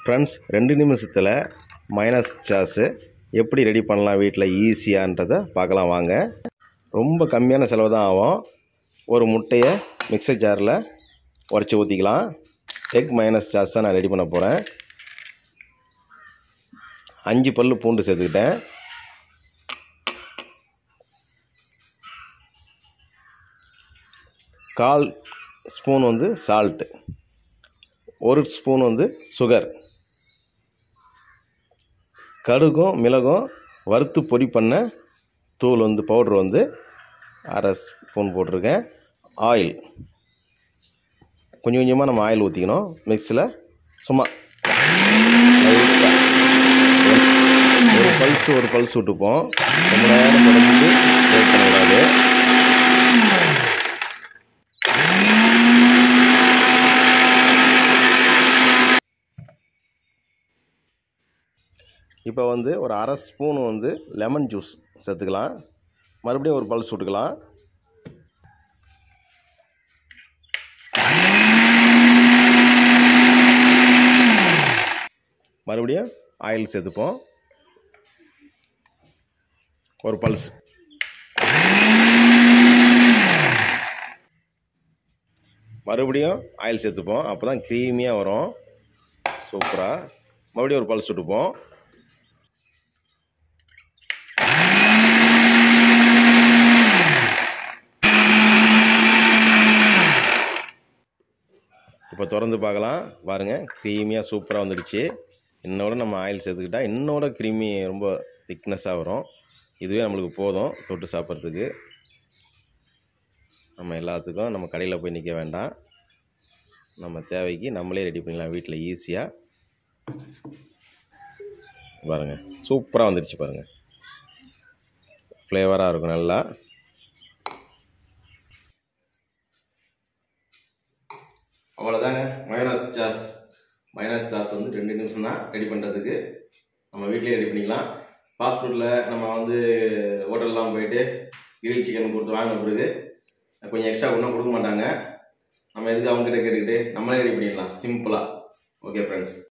Friends ரெண்டு நிமிஷத்தில் minus sauce எப்படி ரெடி பண்ணலாம் வீட்டில் ஈஸியான்றதை பார்க்கலாம் வாங்க ரொம்ப கம்மியான செலவு தான் ஆகும் ஒரு முட்டையை மிக்சர் ஜாரில் உடச்சி ஊற்றிக்கலாம் எக் மைனஸ் சாஸ் தான் நான் ரெடி பண்ண போகிறேன் அஞ்சு பல் பூண்டு சேர்த்துக்கிட்டேன் கால் ஸ்பூன் வந்து சால்ட்டு ஒரு ஸ்பூன் வந்து சுகர் கடுகும் மிளகும் வறுத்து பொடி பண்ண தூள் வந்து பவுட்ரு வந்து அரை ஸ்பூன் போட்டிருக்கேன் ஆயில் கொஞ்சம் கொஞ்சமாக நம்ம ஆயில் ஊற்றிக்கணும் மிக்ஸில் சும்மா லைட்டா. ஒரு பல்ஸ் ஒரு பல்ஸ் விட்டுப்போம் ரொம்ப நேரம் தொடர்ந்து வெயிட் பண்ணக்கூடாது இப்போ வந்து ஒரு அரை ஸ்பூன் வந்து லெமன் ஜூஸ் சேர்த்துக்கலாம் மறுபடியும் ஒரு பல்ஸ் விட்டுக்கலாம் மறுபடியும் ஆயில் சேர்த்துப்போம் ஒரு பல்ஸ் மறுபடியும் ஆயில் சேர்த்துப்போம் அப்போ தான் க்ரீமியாக வரும் சூப்பராக மறுபடியும் ஒரு பல்ஸ் விட்டுப்போம் இப்போ திறந்து பார்க்கலாம் பாருங்கள் க்ரீமியாக சூப்பராக வந்துடுச்சு இன்னோட நம்ம ஆயில் சேர்த்துக்கிட்டா இன்னோட க்ரீமி ரொம்ப திக்னஸாக வரும் இதுவே நம்மளுக்கு போதும் தொட்டு சாப்பிட்றதுக்கு நம்ம எல்லாத்துக்கும் நம்ம கடையில் போய் நிற்க வேண்டாம் நம்ம தேவைக்கு நம்மளே ரெடி பண்ணிடலாம் வீட்டில் ஈஸியாக பாருங்கள் சூப்பராக வந்துடுச்சு பாருங்கள் ஃப்ளேவராக இருக்கும் நல்லா அவ்வளோதாங்க மைனஸ் சாஸ் மைனஸ் சாஸ் வந்து ரெண்டு நிமிஷம் தான் ரெடி பண்ணுறதுக்கு நம்ம வீட்டிலேயே ரெடி பண்ணிக்கலாம் ஃபாஸ்ட் ஃபுட்டில் நம்ம வந்து ஹோட்டல்லாம் போயிட்டு கிரில் சிக்கன் கொடுத்து வாங்கின பிறகு கொஞ்சம் எக்ஸ்ட்ரா ஒன்றும் கொடுக்க மாட்டாங்க நம்ம எதுக்கு அவங்ககிட்ட கேட்டுக்கிட்டு நம்மளே ரெடி பண்ணிடலாம் சிம்பிளாக ஓகே ஃப்ரெண்ட்ஸ்